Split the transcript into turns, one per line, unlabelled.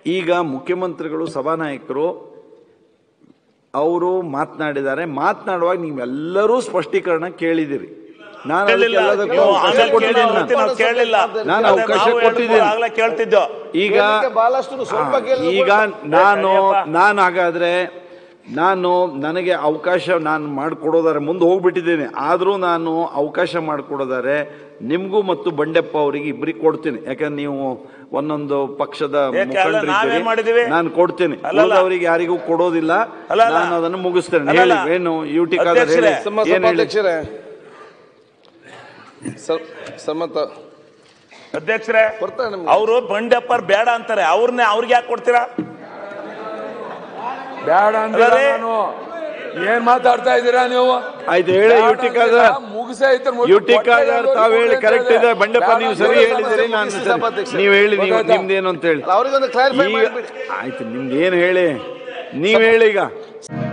ಈಗ ಮುಖ್ಯಮಂತ್ರಿಗಳು ಸಭಾನಾಯಕರು ಅವರು ಮಾತನಾಡಿದ್ದಾರೆ ಮಾತನಾಡುವಾಗ ನೀವೆಲ್ಲರೂ ಸ್ಪಷ್ಟೀಕರಣ ಕೇಳಿದಿರಿ ನಾನು ಅದಕ್ಕೆ
ಕೇಳಿಲ್ಲ.
ಎಲ್ಲದಕ್ಕೂ
ನೀವು
ಅವಕಾಶ
ಆಮೇಲೆ
ಕೊಟ್ಟಿದ್ದೀನಿ
ಕೇಳಿಲ್ಲ
ನಾನು.
ನಾವು ಕೇಳಲಿಲ್ಲ
ನಾನು
ಅದೇ
ಅವಕಾಶ
ನಾವು
ಕೊಟ್ಟಿದ್ದೀನಿ.
ಆಗ್ಲೇ ಕೇಳ್ತಿದ್ದೋ
ಈಗ
ಕೇಳಲಿಕ್ಕೆ ಬಹಳಷ್ಟು ಸ್ವಲ್ಪ ಕೇಳಿದ್ರು
ಈಗ
ಕೂಡ-
ನಾನು
ಸರಿಯಪ್ಪ.
ನಾನು ಹಾಗಾದ್ರೆ ನಾನು ನನಗೆ ಅವಕಾಶ ನಾನು ಮಾಡಿಕೊಡೋದಾರೆ ಮುಂದೆ ಹೋಗ್ಬಿಟ್ಟಿದ್ದೇನೆ ಆದರೂ ನಾನು ಅವಕಾಶ ಮಾಡಿಕೊಡೋದಾರೆ ನಿಮಗೂ ಮತ್ತು ಬಂಡೆಪ್ಪ ಅವರಿಗೆ ಇಬ್ಬರಿಗೆ ಕೊಡ್ತೀನಿ ಯಾಕಂದ್ರೆ ನೀವು ಒಂದೊಂದು ಪಕ್ಷದ
ಯಾಕೆ ಅಲ್ಲ, ನಾವೇ ಮಾಡಿದ್ದೀವಿ?
ಮುಖಂಡರಿದ್ದೀರಿ ನಾನು ಕೊಡ್ತೀನಿ
ಅಲ್ಲಲ್ಲ.
ಅವರಿಗೆ ಯಾರಿಗೂ ಕೊಡೋದಿಲ್ಲ
ಅಲ್ಲ, ಅಲ್ಲ.
ನಾನು ಅದನ್ನು ಮುಗಿಸ್ತೇನೆ
ಅಲ್ಲಲ್ಲ.
ಹೇಳಿ ಏನು ಯುಟಿ ಖಾದರ್
ಅಧ್ಯಕ್ಷರೇ,
ಹೇಳಿ
ಸಮ-
ಏನ್ ಹೇಳಿ
ಸಭಾಧ್ಯಕ್ಷರೇ ಸ- ಸಮ್ಮತ
ಅಧ್ಯಕ್ಷರೇ
ಬರ್ತಾರೆ ನಿಮ್ಗೆ.
ಅವರು ಬಂಡೆಪ್ಪರ್ ಬೇಡ ಅಂತಾರೆ ಅವ್ರನ್ನೇ ಅವ್ರಿಗೆ ಯಾಕೆ ಕೊಡ್ತೀರಾ
ಬೇಡ ಅಂದಿಲ್ಲ
ಅಲ್ಲರಿ?
ನಾನು ಏನ್ ಮಾತಾಡ್ತಾ ಇದ್ದೀರಾ ನೀವು
ಆಯ್ತು ಹೇಳಿ
ಬೇಡ
ಯುಟಿ
ಅಂದಿಲ್ಲ,
ಖಾದರ್
ಮುಗಿಸೇ ಐತೆ ಮೊದ್ಲು
ಯುಟಿ
ಕೊಟ್ಟೆ
ಖಾದರ್
ಎಲ್ಲರಿಗೂ
ತಾವು ಹೇಳಿ
ಕೊಟ್ಟೆ
ಕರೆಕ್ಟ್ ಇದೆ ಬಂಡೆಪ್ಪ
ಬೇಡ
ನೀವು ಸರಿ
ಅಂದಿಲ್ಲ,
ಹೇಳಿದಿರಿ ನಾನು
ಮುಗಿಸಿ
ಸರಿ.
ಸಭಾಧ್ಯಕ್ಷ.
ನೀವು ಹೇಳಿ ನೀವು
ಗೊತ್ತಾಯ್ತಾ?
ನಿಮ್ದೇನು ಅಂತ ಹೇಳಿ
ಅಲ್ಲ, ಅವರಿಗೊಂದು ಕ್ಲಾರಿಫೈ
ಈಗ
ಮಾಡಿಬಿಡಿ
ಆಯ್ತು ನಿಮ್ದು ಏನು ಹೇಳಿ ನೀವ್ ಹೇಳಿ ಈಗ